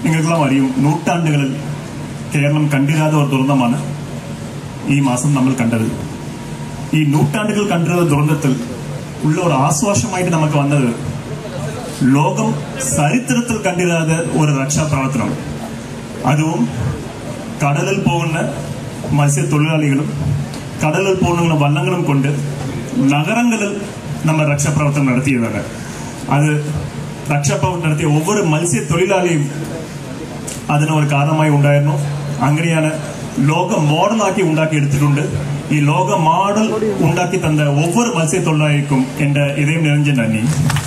നിങ്ങൾക്കെല്ലാം അറിയും നൂറ്റാണ്ടുകളിൽ കേരളം കണ്ടിരാത്ത ഒരു ദുരന്തമാണ് ഈ മാസം നമ്മൾ കണ്ടത് ഈ നൂറ്റാണ്ടുകൾ കണ്ടിരുന്ന ദുരന്തത്തിൽ ഉള്ള ഒരു ആശ്വാസമായിട്ട് നമുക്ക് വന്നത് ലോകം ചരിത്രത്തിൽ കണ്ടിരാത്ത ഒരു രക്ഷാപ്രവർത്തനം അതും കടലിൽ പോകുന്ന മത്സ്യത്തൊഴിലാളികളും കടലിൽ പോകുന്ന വള്ളങ്ങളും കൊണ്ട് നഗരങ്ങളിൽ നമ്മൾ രക്ഷാപ്രവർത്തനം നടത്തിയതാണ് അത് രക്ഷാപ്രവർത്തനം നടത്തിയ ഒവ്വൊരു മത്സ്യത്തൊഴിലാളിയും അതിന് ഒരു കാരണമായി ഉണ്ടായിരുന്നു അങ്ങനെയാണ് ലോക മോഡലാക്കി ഉണ്ടാക്കിയെടുത്തിട്ടുണ്ട് ഈ ലോക മോഡൽ ഉണ്ടാക്കി തന്ന ഒവ്വൊരു മത്സ്യത്തൊഴിലാളിക്കും എന്റെ ഇതയം നിരഞ്ജൻ നന്ദി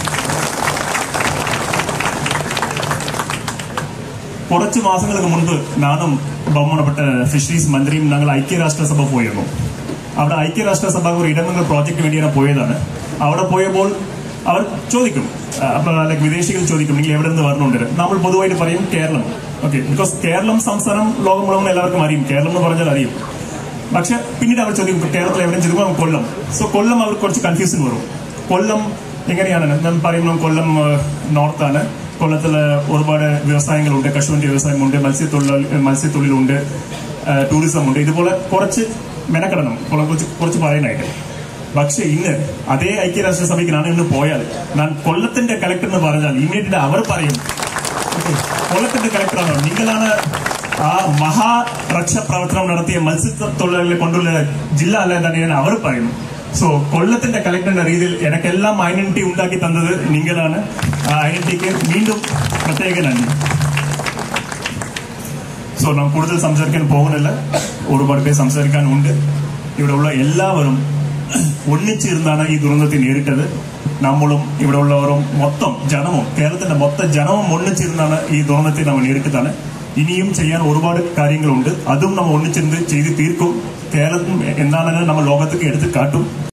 കുറച്ച് മാസങ്ങൾക്ക് മുൻപ് നാനും ബഹുമാനപ്പെട്ട ഫിഷറീസ് മന്ത്രിയും ഞങ്ങൾ ഐക്യരാഷ്ട്രസഭ പോയിരുന്നു അവിടെ ഐക്യരാഷ്ട്രസഭ ഒരു ഇടമംഗൽ പ്രോജക്റ്റ് വേണ്ടിയാണ് പോയതാണ് അവിടെ പോയപ്പോൾ അവർ ചോദിക്കും ആ, അപ്പൊ ലൈക്ക് വിദേശികൾ ചോദിക്കും നിങ്ങൾ എവിടെ നിന്ന് വരണുണ്ട് നമ്മൾ പൊതുവായിട്ട് പറയും കേരളം ഓക്കെ ബിക്കോസ് കേരളം സംസ്ഥാനം ലോകം മുഴുവൻ എല്ലാവർക്കും അറിയും കേരളം എന്ന് പറഞ്ഞാൽ അറിയും പക്ഷെ പിന്നീട് അവർ ചോദിക്കും കേരളത്തിൽ എവിടെ ചോദിക്കുമ്പോൾ കൊല്ലം സോ കൊല്ലം അവർക്ക് കുറച്ച് കൺഫ്യൂഷൻ വരും കൊല്ലം എങ്ങനെയാണ് ഞാൻ പറയുമ്പോൾ കൊല്ലം നോർത്താണ് കൊല്ലത്തിൽ ഒരുപാട് വ്യവസായങ്ങളുണ്ട് കശുവണ്ടി വ്യവസായമുണ്ട് മത്സ്യത്തൊഴിലാളി മത്സ്യത്തൊഴിലുണ്ട് ടൂറിസം ഉണ്ട് ഇതുപോലെ കുറച്ച് മെനക്കെടണം കൊല്ലം കുറച്ച് കുറച്ച് പറയാനായിട്ട് പക്ഷെ ഇന്ന് അതേ ഐക്യരാഷ്ട്രസഭയ്ക്ക് ഞാൻ ഇന്ന് പോയാൽ ഞാൻ കൊല്ലത്തിന്റെ കളക്ടർ എന്ന് പറഞ്ഞാൽ ഇമ്മീഡിയറ്റ് അവർ പറയും "ഓക്കേ, കൊല്ലത്തിന്റെ കളക്ടറാണോ നിങ്ങളാണ് ആ മഹാ രക്ഷാപ്രവർത്തനം നടത്തിയ മത്സ്യത്തൊഴിലാളികളെ കൊണ്ടുള്ള ജില്ല അല്ല എന്നാണ് ഞാൻ അവർ പറയുന്നു സോ കൊല്ലത്തിന്റെ കളക്ടറിന്റെ രീതിയിൽ എനക്കെല്ലാം ഐഡന്റിറ്റി ഉണ്ടാക്കി തന്നത് നിങ്ങളാണ് ആ ഐഡന്റിറ്റിക്ക് വീണ്ടും പ്രത്യേക നന്ദി സോ നാം കൂടുതൽ സംസാരിക്കാൻ പോകുന്നില്ല ഒരുപാട് പേര് സംസാരിക്കാനുണ്ട് ഇവിടെ ഉള്ള എല്ലാവരും ഒന്നിച്ചിരുന്നാണ് ഈ ദുരന്തത്തെ നേരിട്ടത് നമ്മളും ഇവിടെ ഉള്ളവരും മൊത്തം ജനവും കേരളത്തിന്റെ മൊത്തം ജനവും ഒന്നിച്ചിരുന്നാണ് ഈ ദുരന്തത്തെ നമ്മൾ നേരിട്ടതാണ് ഇനിയും ചെയ്യാൻ ഒരുപാട് കാര്യങ്ങളുണ്ട് അതും നമ്മൾ ഒന്നിച്ചിരുന്ന് ചെയ്ത് തീർക്കും കേരളം എന്താണെന്ന് നമ്മൾ ലോകത്തേക്ക് എടുത്ത് കാട്ടും